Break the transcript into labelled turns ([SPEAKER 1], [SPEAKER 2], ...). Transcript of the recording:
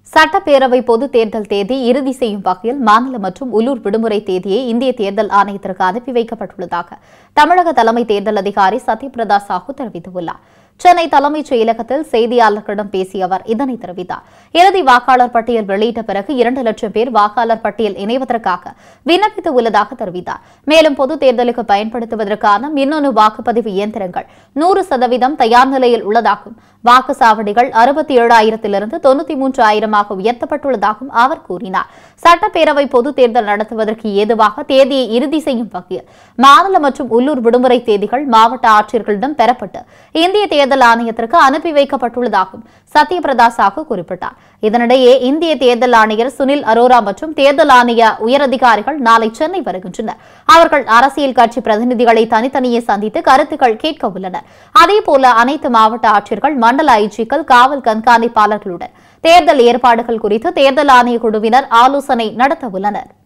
[SPEAKER 1] சட்டப்பேரவை பொது தேர்தல் தேதி இறுதி செய்யும் வகையில் மாநில மற்றும் உள்ளூர் விடுமுறை தேதியை இந்திய தேர்தல் ஆணையத்திற்கு அனுப்பி வைக்கப்பட்டுள்ளதாக தமிழக தலைமை தேர்தல் அதிகாரி சத்யபிரதா சாஹூ தெரிவித்துள்ளார் சென்னை தலைமைச் செயலகத்தில் செய்தியாளர்களிடம் பேசிய அவர் இதனை தெரிவித்தார் இறுதி வாக்காளர் பட்டியல் வெளியிட்ட பிறகு இரண்டு லட்சம் பேர் வாக்காளர் பட்டியல் இணைவதற்காக விண்ணப்பித்து உள்ளதாக தெரிவித்தார் மேலும் பொது தேர்தலுக்கு பயன்படுத்துவதற்கான மின்னணு வாக்குப்பதிவு இயந்திரங்கள் நூறு சதவீதம் தயார் நிலையில் உள்ளதாகவும் வாக்குச்சாவடிகள் அறுபத்தி ஏழாயிரத்திலிருந்து தொண்ணூத்தி மூன்று ஆயிரமாக உயர்த்தப்பட்டுள்ளதாகவும் அவர் கூறினார் சட்டப்பேரவை பொது தேர்தல் நடத்துவதற்கு ஏதுவாக தேதியை இறுதி செய்யும் வகையில் மாநில மற்றும் உள்ளூர் விடுமுறை தேதிகள் மாவட்ட ஆட்சியர்களிடம் பெறப்பட்டு இந்திய தேர்தல் ஆணையத்திற்கு அனுப்பி வைக்கப்பட்டுள்ளதாகவும் சத்யபிரதா சாஹூ குறிப்பிட்டார் இதனிடையே இந்திய தேர்தல் ஆணையர் சுனில் அரோரா மற்றும் தேர்தல் ஆணைய உயரதிகாரிகள் நாளை சென்னை வருகின்றனர் அவர்கள் அரசியல் கட்சி பிரதிநிதிகளை தனித்தனியே சந்தித்து கருத்துக்கள் கேட்க உள்ளனர் அதேபோல அனைத்து மாவட்ட ஆட்சியர்கள் மண்டல ஐஜிக்கள் காவல் கண்காணிப்பாளர்களுடன் தேர்தல் ஏற்பாடுகள் குறித்து தேர்தல் ஆணைய குழுவினர் ஆலோசனை நடத்த உள்ளனர்